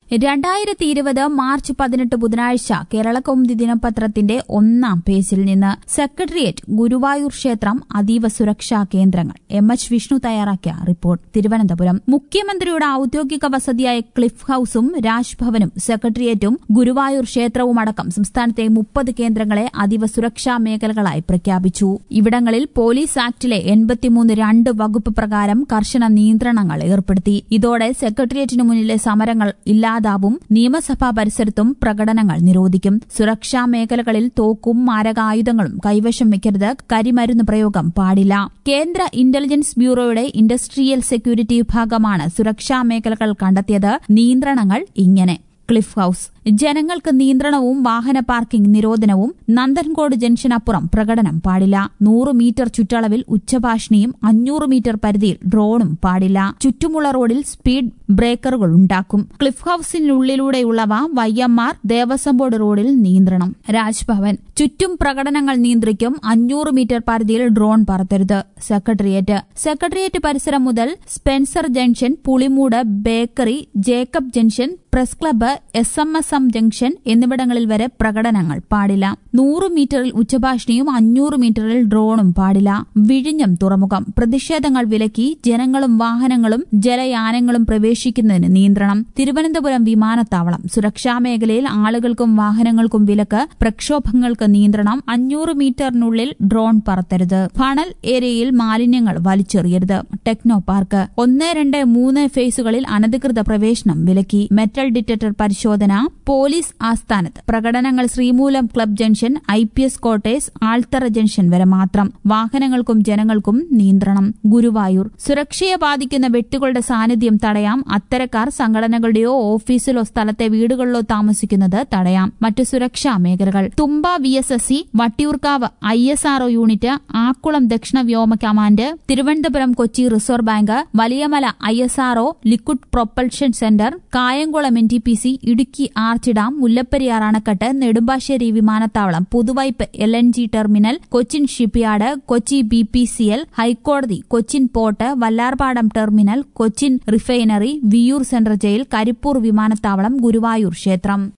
രണ്ടായിരത്തി ഇരുപത് മാർച്ച് പതിനെട്ട് ബുധനാഴ്ച കേരളകൗമുദി ദിനപത്രത്തിന്റെ ഒന്നാം പേജിൽ നിന്ന് സെക്രട്ടേറിയറ്റ് ഗുരുവായൂർ ക്ഷേത്രം അതീവ സുരക്ഷാ കേന്ദ്രങ്ങൾ എം എച്ച് വിഷ്ണു തയ്യാറാക്കിയ റിപ്പോർട്ട് തിരുവനന്തപുരം മുഖ്യമന്ത്രിയുടെ ഔദ്യോഗിക വസതിയായ ക്ലിഫ് ഹൌസും രാജ്ഭവനും സെക്രട്ടേറിയറ്റും ഗുരുവായൂർ ക്ഷേത്രവുമടക്കം സംസ്ഥാനത്തെ മുപ്പത് കേന്ദ്രങ്ങളെ അതീവ സുരക്ഷാ മേഖലകളായി പ്രഖ്യാപിച്ചു ഇവിടങ്ങളിൽ പോലീസ് ആക്ടിലെ എൺപത്തിമൂന്ന് രണ്ട് വകുപ്പ് പ്രകാരം കർശന നിയന്ത്രണങ്ങൾ ഏർപ്പെടുത്തി ഇതോടെ സെക്രട്ടേറിയറ്റിനു മുന്നിലെ സമരങ്ങൾ ഇല്ലാതാവും നിയമസഭാ പരിസരത്തും പ്രകടനങ്ങൾ നിരോധിക്കും സുരക്ഷാ മേഖലകളിൽ തോക്കും മാരകായുധങ്ങളും കൈവശം വെക്കരുത് കരിമരുന്ന് പ്രയോഗം പാടില്ല കേന്ദ്ര ഇന്റലിജൻസ് ബ്യൂറോയുടെ ഇൻഡസ്ട്രിയൽ സെക്യൂരിറ്റി വിഭാഗമാണ് സുരക്ഷാ മേഖലകൾ കണ്ടെത്തിയത് നിയന്ത്രണങ്ങൾ ഇങ്ങനെ ക്ലിഫ് ഹൌസ് ജനങ്ങൾക്ക് നിയന്ത്രണവും വാഹന പാർക്കിംഗ് നിരോധനവും നന്ദൻകോട് ജംഗ്ഷനപ്പുറം പ്രകടനം പാടില്ല നൂറ് മീറ്റർ ചുറ്റളവിൽ ഉച്ചഭാഷിണിയും അഞ്ഞൂറ് മീറ്റർ പരിധിയിൽ ഡ്രോണും പാടില്ല ചുറ്റുമുള്ള റോഡിൽ സ്പീഡ് ബ്രേക്കറുകൾ ഉണ്ടാക്കും ക്ലിഫ് ഹൌസിനുള്ളിലൂടെയുള്ളവ വൈഎംആർ ദേവസ്വം ബോർഡ് റോഡിൽ നിയന്ത്രണം രാജ്ഭവൻ ചുറ്റും പ്രകടനങ്ങൾ നിയന്ത്രിക്കും അഞ്ഞൂറ് മീറ്റർ പരിധിയിൽ ഡ്രോൺ പറത്തരുത് സെക്രട്ടേറിയറ്റ് സെക്രട്ടേറിയറ്റ് പരിസരം മുതൽ Spencer junction Pulimoodu bakery Jacob junction press club S M S M junction എന്നിവിടങ്ങളിൽ വരെ പ്രകടനങ്ങൾ പാടില്ല നൂറ് മീറ്ററിൽ ഉച്ചഭാഷിണിയും അഞ്ഞൂറ് മീറ്ററിൽ ഡ്രോണും പാടില്ല വിഴിഞ്ഞം തുറമുഖം പ്രതിഷേധങ്ങൾ വിലക്കി ജനങ്ങളും വാഹനങ്ങളും ജലയാനങ്ങളും പ്രവേശിക്കുന്നതിന് നിയന്ത്രണം തിരുവനന്തപുരം വിമാനത്താവളം സുരക്ഷാ മേഖലയിൽ ആളുകൾക്കും വാഹനങ്ങൾക്കും വിലക്ക് പ്രക്ഷോഭങ്ങൾക്ക് നിയന്ത്രണം അഞ്ഞൂറ് മീറ്ററിനുള്ളിൽ ഡ്രോൺ പറത്തരുത് ഫണൽ ഏരിയയിൽ മാലിന്യങ്ങൾ വലിച്ചെറിയരുത് ടെക്നോ പാർക്ക് ഒന്ന് രണ്ട് മൂന്ന് ഫേസുകളിൽ അനധികൃത പ്രവേശനം വിലക്കി മെറ്റൽ ഡിറ്റക്ടർ പരിശോധന പോലീസ് ആസ്ഥാനത്ത് പ്രകടനങ്ങൾ Sreemoolam club junction I P S quarters Althara junction വരെ മാത്രം വാഹനങ്ങൾക്കും ജനങ്ങൾക്കും നിയന്ത്രണം ഗുരുവായൂർ സുരക്ഷയെ ബാധിക്കുന്ന വ്യക്തികളുടെ സാന്നിധ്യം തടയാം അത്തരക്കാർ സംഘടനകളുടെയോ ഓഫീസിലോ സ്ഥലത്തെ വീടുകളിലോ താമസിക്കുന്നത് തടയാം മറ്റു സുരക്ഷാ മേഖലകൾ Thumba V S S C Vattiyoorkavu I S R O unit Akkulam ദക്ഷിണ വ്യോമ command Thiruvananthapuram Kochi Reserve Bank Valiyamala I S R O liquid propulsion centre Kayamkulam N T P C Idukki arch dam Mullaperiyar അണക്കെട്ട് നെടുമ്പാശ്ശേരി വിമാനത്താവളം Puthuvype L N G terminal Cochin shipyard Kochi B P C L ഹൈക്കോടതി Cochin port Vallarpadam terminal Cochin refinery Viyyur central jail Karipur വിമാനത്താവളം ഗുരുവായൂർ ക്ഷേത്രം